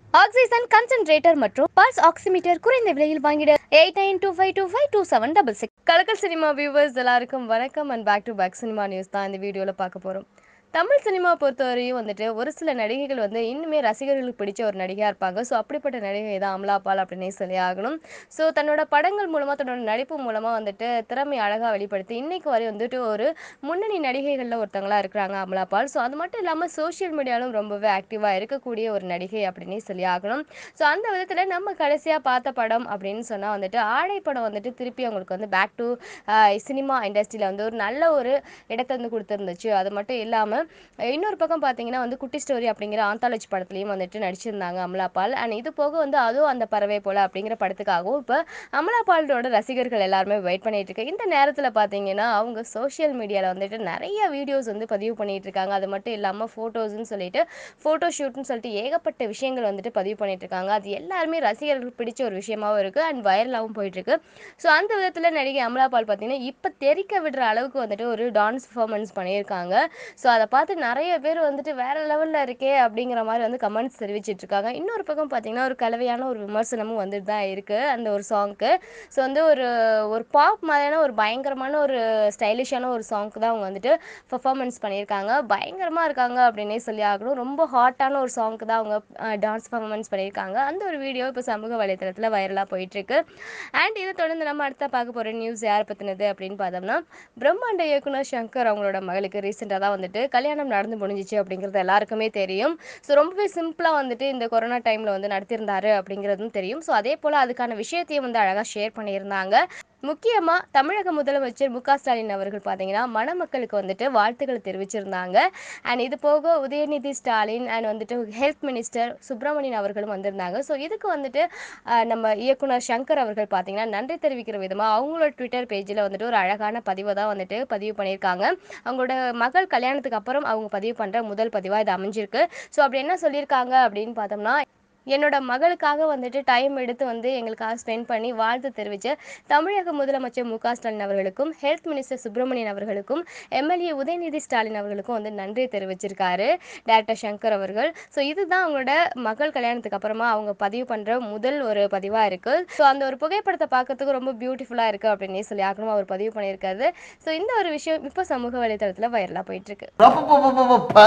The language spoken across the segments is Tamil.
ஆக்சிஜன் கன்சென்ட்ரேட்டர் மற்றும் பல்ஸ் ஆக்சிமீட்டர் குறைந்த விலையில் வாங்கிட eight nine two five two five two seven double six Kalakkal cinema viewers எல்லாருக்கும் வணக்கம் and back to back cinema news தான் இந்த வீடியோவில் பார்க்க போகிறோம் தமிழ் சினிமா பொறுத்தவரையும் வந்துட்டு ஒரு சில நடிகைகள் வந்து இன்னுமே ரசிகர்களுக்கு பிடிச்ச ஒரு நடிகையாக இருப்பாங்க ஸோ அப்படிப்பட்ட நடிகை தான் அமலா பால் அப்படின்னே சொல்லி ஆகணும் ஸோ தன்னோட படங்கள் மூலமாக தன்னோட நடிப்பு மூலமாக வந்துட்டு திறமை அழகாக வெளிப்படுத்தி இன்னைக்கு வரை வந்துட்டு ஒரு முன்னணி நடிகைகளில் ஒருத்தங்களா இருக்கிறாங்க அமலா பால் ஸோ அது மட்டும் இல்லாமல் சோஷியல் மீடியாலும் ரொம்பவே ஆக்டிவாக இருக்கக்கூடிய ஒரு நடிகை அப்படின்னே சொல்லி ஆகணும் ஸோ அந்த விதத்தில் நம்ம கடைசியாக பார்த்த படம் அப்படின்னு சொன்னால் வந்துட்டு ஆடை படம் வந்துட்டு திருப்பி அவங்களுக்கு வந்து பேக் டு சினிமா இண்டஸ்ட்ரியில் வந்து ஒரு நல்ல ஒரு இடத்த வந்து கொடுத்துருந்துச்சு அது மட்டும் இல்லாமல் இன்னொரு பக்கம் பார்த்தீங்கன்னா வந்து குட்டி ஸ்டோரி அப்படிங்கிற ஆந்தாலஜி படத்துலையும் வந்துட்டு நடிச்சிருந்தாங்க அமலா பால் அண்ட் இது போக வந்து அதுவும் அந்த பறவை போல அப்படிங்கிற படத்துக்காகவும் இப்போ அமலா பாலோட ரசிகர்கள் எல்லாருமே வெயிட் பண்ணிட்டு இருக்கு இந்த நேரத்தில் பார்த்தீங்கன்னா அவங்க சோஷியல் மீடியாவில் வந்துட்டு நிறைய வீடியோஸ் வந்து பதிவு பண்ணிட்டு இருக்காங்க அது மட்டும் இல்லாமல் ஃபோட்டோஸ்னு சொல்லிட்டு ஃபோட்டோ ஷூட்னு சொல்லிட்டு ஏகப்பட்ட விஷயங்கள் வந்துட்டு பதிவு பண்ணிட்டு இருக்காங்க அது எல்லாருமே ரசிகர்களுக்கு பிடிச்ச ஒரு விஷயமாவும் இருக்கு அண்ட் வைரலாகவும் போயிட்டு இருக்கு ஸோ அந்த விதத்தில் நடிகை அமலா பால் பார்த்தீங்கன்னா இப்போ தெறிக்க விடுற அளவுக்கு வந்துட்டு ஒரு டான்ஸ் பர்ஃபார்மன்ஸ் பண்ணியிருக்காங்க ஸோ அதை பார்த்து நிறைய பேர் வந்துட்டு வேற லெவலில் இருக்கே அப்படிங்கிற மாதிரி வந்து கமெண்ட்ஸ் தெரிவிச்சிட்டு இருக்காங்க இன்னொரு பக்கம் பார்த்தீங்கன்னா ஒரு கலவையான ஒரு விமர்சனமும் வந்துட்டு தான் இருக்கு அந்த ஒரு சாங்க்கு ஸோ வந்து ஒரு ஒரு பாப் மாதிரியான ஒரு பயங்கரமான ஒரு ஸ்டைலிஷான ஒரு சாங்க்கு தான் அவங்க வந்துட்டு பர்ஃபார்மன்ஸ் பண்ணியிருக்காங்க பயங்கரமாக இருக்காங்க அப்படின்னே சொல்லி ஆகணும் ரொம்ப ஹாட்டான ஒரு சாங்க்கு தான் அவங்க டான்ஸ் பர்ஃபார்மன்ஸ் பண்ணியிருக்காங்க அந்த ஒரு வீடியோ இப்போ சமூக வலைத்தளத்தில் வைரலாக போயிட்டுருக்கு அண்ட் இதை தொடர்ந்து நம்ம அடுத்த பார்க்க போகிற நியூஸ் யார் பற்றினது அப்படின்னு பார்த்தோம்னா பிரம்மாண்ட இயக்குனர் சங்கர் அவங்களோட மகளுக்கு ரீசெண்டாக தான் வந்துட்டு கல்யாணம் நடந்து முடிஞ்சிச்சு அப்படிங்கிறது எல்லாருக்குமே தெரியும் ஸோ ரொம்பவே சிம்பிளாக வந்துட்டு இந்த கொரோனா டைமில் வந்து நடத்தியிருந்தாரு அப்படிங்கிறதும் தெரியும் ஸோ அதே போல் அதுக்கான விஷயத்தையும் வந்து அழகாக ஷேர் பண்ணியிருந்தாங்க முக்கியமாக தமிழக முதலமைச்சர் மு க ஸ்டாலின் அவர்கள் பார்த்தீங்கன்னா மணமக்களுக்கு வந்துட்டு வாழ்த்துக்களை தெரிவிச்சிருந்தாங்க அண்ட் இது போக உதயநிதி ஸ்டாலின் அண்ட் வந்துட்டு ஹெல்த் மினிஸ்டர் சுப்பிரமணியன் அவர்களும் வந்திருந்தாங்க ஸோ இதுக்கு வந்துட்டு அஹ், நம்ம இயக்குனர் சங்கர் அவர்கள் பார்த்தீங்கன்னா நன்றி தெரிவிக்கிற விதமாக அவங்களோட ட்விட்டர் பேஜில் வந்துட்டு ஒரு அழகான பதிவை தான் வந்துட்டு பதிவு பண்ணியிருக்காங்க அவங்களோட மகள் கல்யாணத்துக்கு அப்புறம் அவங்க பதிவு பண்ணுற முதல் பதிவாக இது அமைஞ்சிருக்கு ஸோ அப்படி என்ன சொல்லியிருக்காங்க அப்படின்னு பார்த்தோம்னா என்னோட மகளுக்காக வந்துட்டு டைம் எடுத்து வந்து எங்களுக்காக ஸ்பெண்ட் பண்ணி வாழ்த்து தெரிவித்த தமிழக முதலமைச்சர் மு க ஸ்டாலின் அவர்களுக்கும் ஹெல்த் மினிஸ்டர் சுப்பிரமணியன் அவர்களுக்கும் எம்எல்ஏ உதயநிதி ஸ்டாலின் அவர்களுக்கும் வந்து நன்றி தெரிவிச்சிருக்காரு டேரக்டர் சங்கர் அவர்கள் ஸோ இதுதான் அவங்களோட மகள் கல்யாணத்துக்கு அப்புறமா அவங்க பதிவு பண்ணுற முதல் ஒரு பதிவாக இருக்குது ஸோ அந்த ஒரு புகைப்படத்தை பார்க்கறதுக்கு ரொம்ப பியூட்டிஃபுல்லாக இருக்குது அப்படின்னு சொல்லி ஆக்கணும் அவர் பதிவு பண்ணியிருக்காரு ஸோ இந்த ஒரு விஷயம் இப்போ சமூக வலைத்தளத்தில் வைரலாக போயிட்டுருக்கு ரப்பப்பப்பப்பப்ப.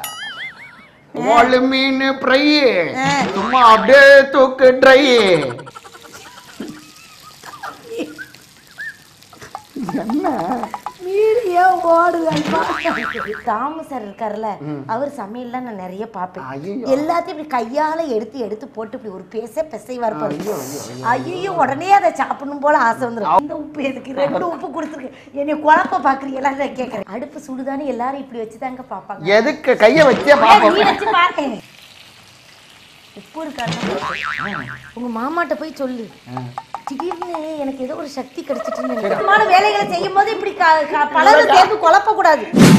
வாழு மீன் ஃப்ரை சும்மா அப்படியே தூக்கு ட்ரை என்ன மீறியா ஓடுதல்மா தாமு சார் இருக்கார்ல அவர் சமையல்லாம் நான் நிறைய பார்ப்பேன் ஐயையோ. எல்லாத்தையும் இப்படி கையால எடுத்து எடுத்து போட்டு இப்படி ஒரு பேச பெசைவா இருப்பாரு ஐயோ உடனே அதை சாப்பிடணும் போல ஆசை வந்துடும் இந்த உப்பு எதுக்கு ரெண்டு உப்பு கொடுத்துருக்கு என்னை குழப்ப பாக்குறீங்களா நான் கேட்கறேன் அடுப்பு சுடுதானே எல்லாரும் இப்படி வச்சுதாங்க பாப்பாங்க எதுக்கு கைய வச்சே ஏய், பாப்போம் நீ வச்சு பாரு உப்பு இருக்கான்னு உங்க மாமாட்ட போய் சொல்லு திடீர்னு எனக்கு ஏதோ ஒரு சக்தி கிடைச்சிட்டுன்னு நினைக்கிறேன் வேலைகளை செய்யும் போது இப்படி க- க- பலரும் சேர்ந்து குழப்ப கூடாது